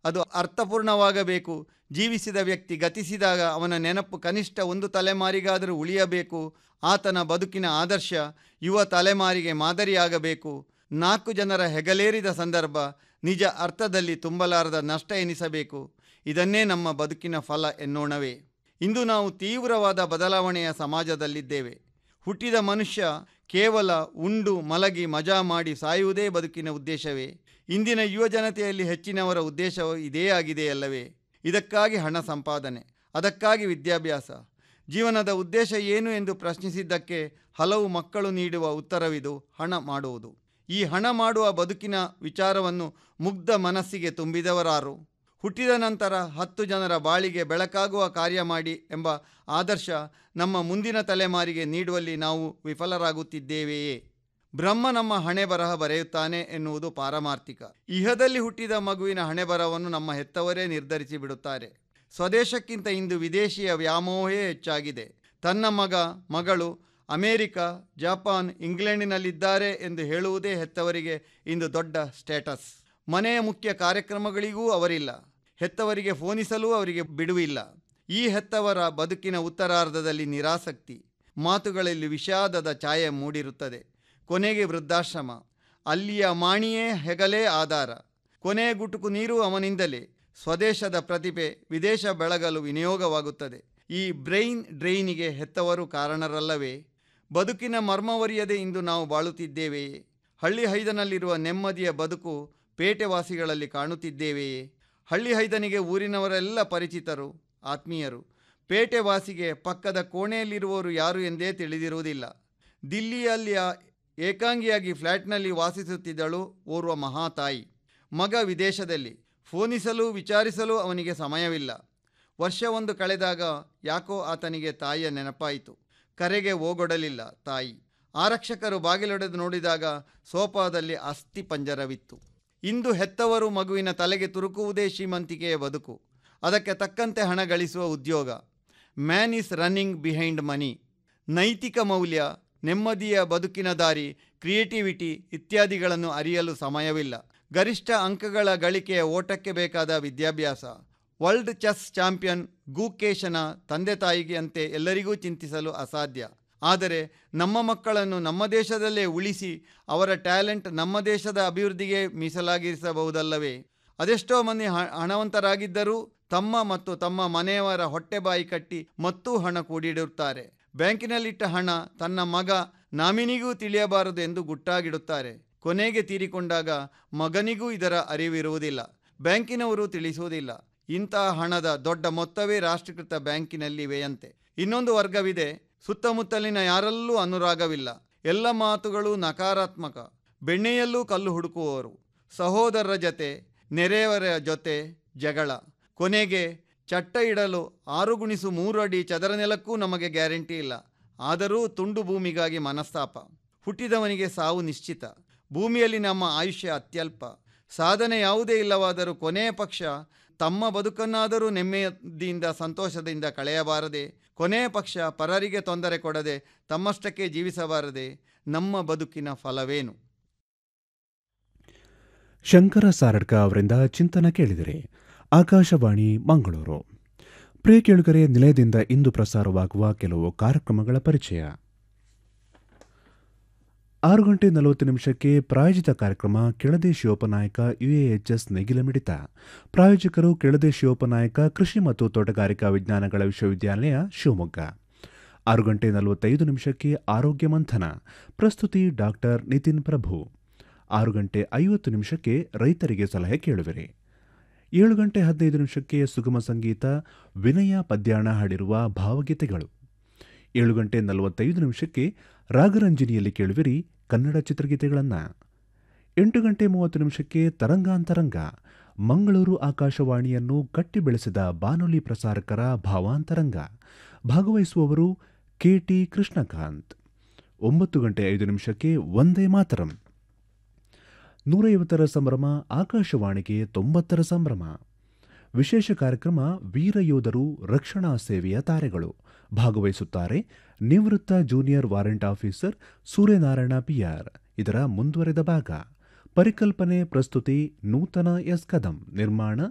ಅದು ಅರ್ಥಪೂರ್ಣವಾಗಬೇಕು ಜೀವಿಸಿದ ವ್ಯಕ್ತಿ ಗತಿಸಿದಾಗ ಅವನ ನೆನಪು ಕನಿಷ್ಠ ಒಂದು ತಲೆಮಾರಿಗಾದರೂ ಉಳಿಯಬೇಕು ಆತನ ಬದುಕಿನ ಆದರ್ಶ ಯುವ ತಲೆಮಾರಿಗೆ ಮಾದರಿಯಾಗಬೇಕು ನಾಲ್ಕು ಜನರ ಹೆಗಲೇರಿದ ಸಂದರ್ಭ ನಿಜ ಅರ್ಥದಲ್ಲಿ ತುಂಬಲಾರದ ನಷ್ಟ ಎನಿಸಬೇಕು ಇದನ್ನೇ ನಮ್ಮ ಬದುಕಿನ ಫಲ ಎನ್ನೋಣವೇ ಇಂದು ನಾವು ತೀವ್ರವಾದ ಬದಲಾವಣೆಯ ಸಮಾಜದಲ್ಲಿದ್ದೇವೆ ಹುಟ್ಟಿದ ಮನುಷ್ಯ ಕೇವಲ ಉಂಡು ಮಲಗಿ ಮಜಾ ಮಾಡಿ ಸಾಯುವುದೇ ಬದುಕಿನ ಉದ್ದೇಶವೇ ಇಂದಿನ ಯುವ ಜನತೆಯಲ್ಲಿ ಹೆಚ್ಚಿನವರ ಉದ್ದೇಶವು ಇದೇ ಆಗಿದೆಯಲ್ಲವೇ ಇದಕ್ಕಾಗಿ ಹಣ ಸಂಪಾದನೆ ಅದಕ್ಕಾಗಿ ವಿದ್ಯಾಭ್ಯಾಸ ಜೀವನದ ಉದ್ದೇಶ ಏನು ಎಂದು ಪ್ರಶ್ನಿಸಿದ್ದಕ್ಕೆ ಹಲವು ಮಕ್ಕಳು ನೀಡುವ ಉತ್ತರವಿದು ಹಣ ಮಾಡುವುದು ಈ ಹಣ ಮಾಡುವ ಬದುಕಿನ ವಿಚಾರವನ್ನು ಮುಗ್ಧ ಮನಸ್ಸಿಗೆ ತುಂಬಿದವರಾರು ಹುಟ್ಟಿದ ನಂತರ ಹತ್ತು ಜನರ ಬಾಳಿಗೆ ಬೆಳಕಾಗುವ ಕಾರ್ಯ ಮಾಡಿ ಎಂಬ ಆದರ್ಶ ನಮ್ಮ ಮುಂದಿನ ತಲೆಮಾರಿಗೆ ನೀಡುವಲ್ಲಿ ನಾವು ವಿಫಲರಾಗುತ್ತಿದ್ದೇವೆಯೇ ಬ್ರಹ್ಮ ನಮ್ಮ ಹಣೆ ಬರಹ ಬರೆಯುತ್ತಾನೆ ಎನ್ನುವುದು ಪಾರಮಾರ್ಥಿಕ ಇಹದಲ್ಲಿ ಹುಟ್ಟಿದ ಮಗುವಿನ ಹಣೆ ಬರಹವನ್ನು ನಮ್ಮ ಹೆತ್ತವರೇ ನಿರ್ಧರಿಸಿ ಬಿಡುತ್ತಾರೆ ಸ್ವದೇಶಕ್ಕಿಂತ ಇಂದು ವಿದೇಶಿಯ ವ್ಯಾಮೋಹವೇ ಹೆಚ್ಚಾಗಿದೆ ತನ್ನ ಮಗ ಮಗಳು ಅಮೇರಿಕ ಜಪಾನ್ ಇಂಗ್ಲೆಂಡಿನಲ್ಲಿದ್ದಾರೆ ಎಂದು ಹೇಳುವುದೇ ಹೆತ್ತವರಿಗೆ ಇಂದು ದೊಡ್ಡ ಸ್ಟೇಟಸ್ ಮನೆಯ ಮುಖ್ಯ ಕಾರ್ಯಕ್ರಮಗಳಿಗೂ ಅವರಿಲ್ಲ ಹೆತ್ತವರಿಗೆ ಫೋನಿಸಲೂ ಅವರಿಗೆ ಬಿಡುವಿಲ್ಲ ಈ ಹೆತ್ತವರ ಬದುಕಿನ ಉತ್ತರಾರ್ಧದಲ್ಲಿ ನಿರಾಸಕ್ತಿ ಮಾತುಗಳಲ್ಲಿ ವಿಷಾದದ ಛಾಯೆ ಮೂಡಿರುತ್ತದೆ ಕೊನೆಗೆ ವೃದ್ಧಾಶ್ರಮ ಅಲ್ಲಿಯ ಮಾಣಿಯೇ ಹೆಗಲೇ ಆಧಾರ ಕೊನೆಯ ಗುಟುಕು ನೀರು ಅವನಿಂದಲೇ ಸ್ವದೇಶದ ಪ್ರತಿಭೆ ವಿದೇಶ ಬೆಳಗಲು ವಿನಿಯೋಗವಾಗುತ್ತದೆ ಈ ಬ್ರೈನ್ ಡ್ರೈನಿಗೆ ಹೆತ್ತವರು ಕಾರಣರಲ್ಲವೇ ಬದುಕಿನ ಮರ್ಮವರಿಯದೆ ಇಂದು ನಾವು ಬಾಳುತ್ತಿದ್ದೇವೆಯೇ ಹಳ್ಳಿ ಹೈದನಲ್ಲಿರುವ ನೆಮ್ಮದಿಯ ಬದುಕು ಪೇಟೆವಾಸಿಗಳಲ್ಲಿ ಕಾಣುತ್ತಿದ್ದೇವೆಯೇ ಹಳ್ಳಿ ಹೈದನಿಗೆ ಊರಿನವರೆಲ್ಲ ಪರಿಚಿತರು ಆತ್ಮೀಯರು ಪೇಟೆವಾಸಿಗೆ ಪಕ್ಕದ ಕೋಣೆಯಲ್ಲಿರುವವರು ಯಾರು ಎಂದೇ ತಿಳಿದಿರುವುದಿಲ್ಲ ದಿಲ್ಲಿಯಲ್ಲಿಯ ಏಕಾಂಗಿಯಾಗಿ ಫ್ಲ್ಯಾಟ್ನಲ್ಲಿ ವಾಸಿಸುತ್ತಿದ್ದಳು ಓರ್ವ ಮಹಾತಾಯಿ ಮಗ ವಿದೇಶದಲ್ಲಿ ಫೋನಿಸಲು ವಿಚಾರಿಸಲು ಅವನಿಗೆ ಸಮಯವಿಲ್ಲ ವರ್ಷವೊಂದು ಕಳೆದಾಗ ಯಾಕೋ ಆತನಿಗೆ ತಾಯಿಯ ನೆನಪಾಯಿತು ಕರೆಗೆ ಓಗೊಡಲಿಲ್ಲ ತಾಯಿ ಆರಕ್ಷಕರು ಬಾಗಿಲೊಡೆದು ನೋಡಿದಾಗ ಸೋಫಾದಲ್ಲಿ ಅಸ್ಥಿ ಪಂಜರವಿತ್ತು ಇಂದು ಹೆತ್ತವರು ಮಗುವಿನ ತಲೆಗೆ ತುರುಕುವುದೇ ಶ್ರೀಮಂತಿಕೆಯ ಬದುಕು ಅದಕ್ಕೆ ತಕ್ಕಂತೆ ಹಣ ಗಳಿಸುವ ಉದ್ಯೋಗ man is running behind money ನೈತಿಕ ಮೌಲ್ಯ ನೆಮ್ಮದಿಯ ಬದುಕಿನ ದಾರಿ ಕ್ರಿಯೇಟಿವಿಟಿ ಇತ್ಯಾದಿಗಳನ್ನು ಅರಿಯಲು ಸಮಯವಿಲ್ಲ ಗರಿಷ್ಠ ಅಂಕಗಳ ಗಳಿಕೆಯ ಓಟಕ್ಕೆ ಬೇಕಾದ ವಿದ್ಯಾಭ್ಯಾಸ ವರ್ಲ್ಡ್ ಚೆಸ್ ಚಾಂಪಿಯನ್ ಗೂಕೇಶನ ತಂದೆ ತಾಯಿಗೆ ಅಂತೆ ಎಲ್ಲರಿಗೂ ಚಿಂತಿಸಲು ಅಸಾಧ್ಯ ಆದರೆ ನಮ್ಮ ಮಕ್ಕಳನ್ನು ನಮ್ಮ ದೇಶದಲ್ಲೇ ಉಳಿಸಿ ಅವರ ಟ್ಯಾಲೆಂಟ್ ನಮ್ಮ ದೇಶದ ಅಭಿವೃದ್ಧಿಗೆ ಮೀಸಲಾಗಿರಿಸಬಹುದಲ್ಲವೇ ಅದೆಷ್ಟೋ ಮಂದಿ ಹಣವಂತರಾಗಿದ್ದರೂ ತಮ್ಮ ಮತ್ತು ತಮ್ಮ ಮನೆಯವರ ಹೊಟ್ಟೆಬಾಯಿ ಕಟ್ಟಿ ಮತ್ತೂ ಹಣ ಕೂಡಿಡುತ್ತಾರೆ ಬ್ಯಾಂಕಿನಲ್ಲಿಟ್ಟ ಹಣ ತನ್ನ ಮಗ ನಾಮಿನಿಗೂ ತಿಳಿಯಬಾರದು ಎಂದು ಗುಟ್ಟಾಗಿಡುತ್ತಾರೆ ಕೊನೆಗೆ ತೀರಿಕೊಂಡಾಗ ಮಗನಿಗೂ ಇದರ ಅರಿವಿರುವುದಿಲ್ಲ ಬ್ಯಾಂಕಿನವರು ತಿಳಿಸುವುದಿಲ್ಲ ಇಂತಹ ಹಣದ ದೊಡ್ಡ ಮೊತ್ತವೇ ರಾಷ್ಟ್ರೀಕೃತ ಬ್ಯಾಂಕಿನಲ್ಲಿವೆಯಂತೆ ಇನ್ನೊಂದು ವರ್ಗವಿದೆ ಸುತ್ತಮುತ್ತಲಿನ ಯಾರಲ್ಲೂ ಅನುರಾಗವಿಲ್ಲ ಎಲ್ಲ ಮಾತುಗಳು ನಕಾರಾತ್ಮಕ ಬೆಣ್ಣೆಯಲ್ಲೂ ಕಲ್ಲು ಹುಡುಕುವವರು ಸಹೋದರರ ಜೊತೆ ನೆರೆಯವರ ಜೊತೆ ಜಗಳ ಕೊನೆಗೆ ಚಟ್ಟ ಇಡಲು ಆರು ಗುಣಿಸು ಮೂರು ಅಡಿ ಚದರ ನೆಲಕ್ಕೂ ನಮಗೆ ಗ್ಯಾರಂಟಿ ಇಲ್ಲ ಆದರೂ ತುಂಡು ಭೂಮಿಗಾಗಿ ಮನಸ್ತಾಪ ಹುಟ್ಟಿದವನಿಗೆ ಸಾವು ನಿಶ್ಚಿತ ಭೂಮಿಯಲ್ಲಿ ನಮ್ಮ ಆಯುಷ್ಯ ಅತ್ಯಲ್ಪ ಸಾಧನೆ ಯಾವುದೇ ಇಲ್ಲವಾದರೂ ಕೊನೆಯ ಪಕ್ಷ ತಮ್ಮ ಬದುಕನ್ನಾದರೂ ನೆಮ್ಮದಿಯಿಂದ ಸಂತೋಷದಿಂದ ಕಳೆಯಬಾರದೆ ಕೊನೆಯ ಪಕ್ಷ ಪರರಿಗೆ ತೊಂದರೆ ಕೊಡದೆ ತಮ್ಮಷ್ಟಕ್ಕೆ ಜೀವಿಸಬಾರದೆ ನಮ್ಮ ಬದುಕಿನ ಫಲವೇನು ಶಂಕರ ಸಾರಡ್ಕ ಅವರಿಂದ ಚಿಂತನ ಕೇಳಿದರೆ ಆಕಾಶವಾಣಿ ಮಂಗಳೂರು ಪ್ರಿಯ ಕೇಳುಗರೆ ನಿಲಯದಿಂದ ಇಂದು ಪ್ರಸಾರವಾಗುವ ಕೆಲವು ಕಾರ್ಯಕ್ರಮಗಳ ಪರಿಚಯ ಆರು ಗಂಟೆ ನಲವತ್ತು ನಿಮಿಷಕ್ಕೆ ಪ್ರಾಯೋಜಿತ ಕಾರ್ಯಕ್ರಮ ಕೆಳದೆ ಶಿವೋಪನಾಯಕ ಯುಎಎಚ್ಎಸ್ ನೆಗಿಲ ಮಿಡಿತ ಪ್ರಾಯೋಜಕರು ಕೆಳದೆ ಶಿವೋಪನಾಯಕ ಕೃಷಿ ಮತ್ತು ತೋಟಗಾರಿಕಾ ವಿಜ್ಞಾನಗಳ ವಿಶ್ವವಿದ್ಯಾಲಯ ಶಿವಮೊಗ್ಗ ಆರು ಗಂಟೆ ನಲವತ್ತೈದು ನಿಮಿಷಕ್ಕೆ ಆರೋಗ್ಯ ಮಂಥನ ಪ್ರಸ್ತುತಿ ಡಾಕ್ಟರ್ ನಿತಿನ್ ಪ್ರಭು ಆರು ಗಂಟೆ ಐವತ್ತು ನಿಮಿಷಕ್ಕೆ ರೈತರಿಗೆ ಸಲಹೆ ಕೇಳುವಿರಿ ಏಳು ಗಂಟೆ ಹದಿನೈದು ನಿಮಿಷಕ್ಕೆ ಸುಗಮ ಸಂಗೀತ ವಿನಯ ಪದ್ಯಾಣ ಹಾಡಿರುವ ಭಾವಗೀತೆಗಳು ಏಳು ಗಂಟೆ ನಲವತ್ತೈದು ನಿಮಿಷಕ್ಕೆ ರಾಗರಂಜನಿಯಲ್ಲಿ ಕೇಳುವಿರಿ ಕನ್ನಡ ಚಿತ್ರಗೀತೆಗಳನ್ನು ಎಂಟು ಗಂಟೆ ಮೂವತ್ತು ನಿಮಿಷಕ್ಕೆ ತರಂಗಾಂತರಂಗ ಮಂಗಳೂರು ಆಕಾಶವಾಣಿಯನ್ನು ಗಟ್ಟಿ ಬೆಳೆಸಿದ ಬಾನುಲಿ ಪ್ರಸಾರಕರ ಭಾವಾಂತರಂಗ ಭಾಗವಹಿಸುವವರು ಕೆಟಿ ಕೃಷ್ಣಕಾಂತ್ ಒಂಬತ್ತು ಗಂಟೆ ಐದು ನಿಮಿಷಕ್ಕೆ ಒಂದೇ ಮಾತರಂ ನೂರೈವತ್ತರ ಸಂಭ್ರಮ ಆಕಾಶವಾಣಿಗೆ ತೊಂಬತ್ತರ ಸಂಭ್ರಮ ವಿಶೇಷ ಕಾರ್ಯಕ್ರಮ ವೀರಯೋಧರು ರಕ್ಷಣಾ ಸೇವೆಯ ತಾರೆಗಳು ಭಾಗವಹಿಸುತ್ತಾರೆ ನಿವೃತ್ತ junior warrant officer Suryanarayana PR ಇದರ ಮುಂದುವರೆದ ಭಾಗ ಪರಿಕಲ್ಪನೆ ಪ್ರಸ್ತುತಿ ನೂತನ ಎಸ್ ಕದಂ ನಿರ್ಮಾಣ